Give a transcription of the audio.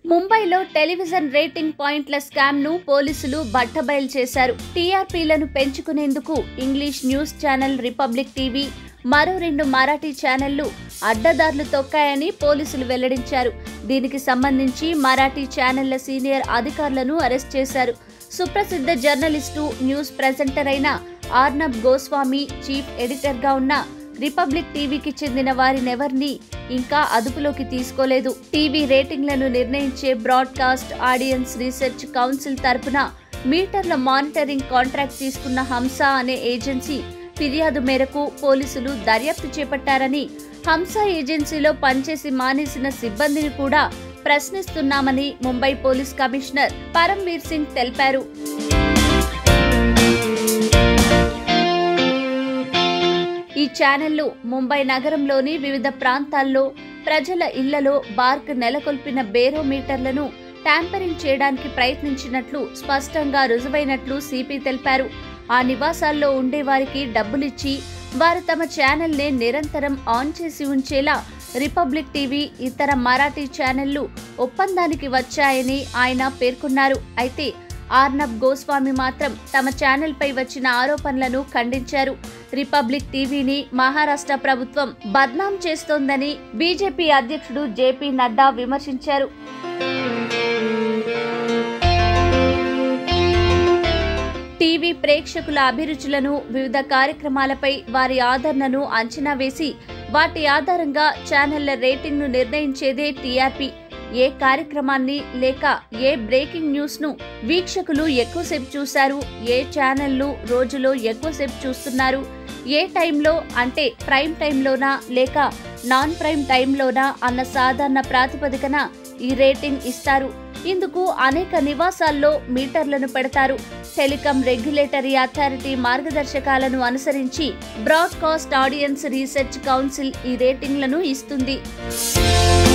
ముంబైలో television rating పాయింట్ల scam ను పోలీసులు బట్టబయలు చేశారు టీఆర్పీలను పెంచుకునేందుకు English news channel Republic TV మరో రెండు మరాఠీ ఛానళ్లు అడ్డదారులు తొక్కాయని పోలీసులు వెల్లడించారు దీనికి సంబంధించి మరాఠీ ఛానళ్ల సీనియర్ అధికారులను అరెస్ట్ చేశారు సుప్రసిద్ధ జర్నలిస్టు న్యూస్ ప్రెజెంటర్ అయిన ఆర్నబ్ గోస్వామి చీఫ్ ఎడిటర్గా ఉన్న రిపబ్లిక్ టీవీకి చెందిన వారినెవర్ని ఇంకా అదుపులోకి తీసుకోలేదు టీవీ రేటింగ్లను నిర్ణయించే బ్రాడ్కాస్ట్ ఆడియన్స్ రీసెర్చ్ కౌన్సిల్ తరపున మీటర్ల మానిటరింగ్ కాంట్రాక్ట్ తీసుకున్న హంస అనే ఏజెన్సీ ఫిర్యాదు మేరకు పోలీసులు దర్యాప్తు చేపట్టారని హంస ఏజెన్సీలో పనిచేసి మానేసిన సిబ్బందిని కూడా ప్రశ్నిస్తున్నామని ముంబై పోలీస్ కమిషనర్ పరంవీర్ సింగ్ తెలిపారు ఈ ఛానళ్లు ముంబై నగరంలోని వివిధ ప్రాంతాల్లో ప్రజల ఇళ్లలో బార్క్ నెలకొల్పిన బేరోమీటర్లను ట్యాంపరింగ్ చేయడానికి ప్రయత్నించినట్లు స్పష్టంగా రుజువైనట్లు సిపి తెలిపారు ఆ నివాసాల్లో ఉండేవారికి డబ్బులిచ్చి వారు తమ ఛానల్నే నిరంతరం ఆన్ చేసి ఉంచేలా రిపబ్లిక్ టీవీ ఇతర మరాఠీ ఛానళ్లు ఒప్పందానికి వచ్చాయని ఆయన పేర్కొన్నారు అయితే ఆర్నబ్ గోస్వామి మాత్రం తమ ఛానల్పై వచ్చిన ఆరోపణలను ఖండించారు రిపబ్లిక్ టీవీని మహారాష్ట్ర ప్రభుత్వం బద్నాం చేస్తోందని బీజేపీ అధ్యక్షుడు జేపీ నడ్డా విమర్శించారు టీవీ ప్రేక్షకుల అభిరుచులను వివిధ కార్యక్రమాలపై వారి ఆదరణను అంచనా వేసి వాటి ఆధారంగా ఛానళ్ల రేటింగ్ను నిర్ణయించేదే టీఆర్పీ ఏ కార్యక్రమాన్ని లేక ఏ బ్రేకింగ్ న్యూస్ ను వీక్షకులు ఎక్కువసేపు చూశారు ఏ ఛానళ్లు రోజులో ఎక్కువసేపు చూస్తున్నారు ఏ టైంలో అంటే ప్రైమ్ టైంలోనా లేక నాన్ ప్రైమ్ టైంలోనా అన్న సాధారణ ప్రాతిపదికన ఈ రేటింగ్ ఇస్తారు ఇందుకు అనేక నివాసాల్లో మీటర్లను పెడతారు టెలికాం రెగ్యులేటరీ అథారిటీ మార్గదర్శకాలను అనుసరించి బ్రాడ్కాస్ట్ ఆడియన్స్ రీసెర్చ్ కౌన్సిల్ ఈ రేటింగ్లను ఇస్తుంది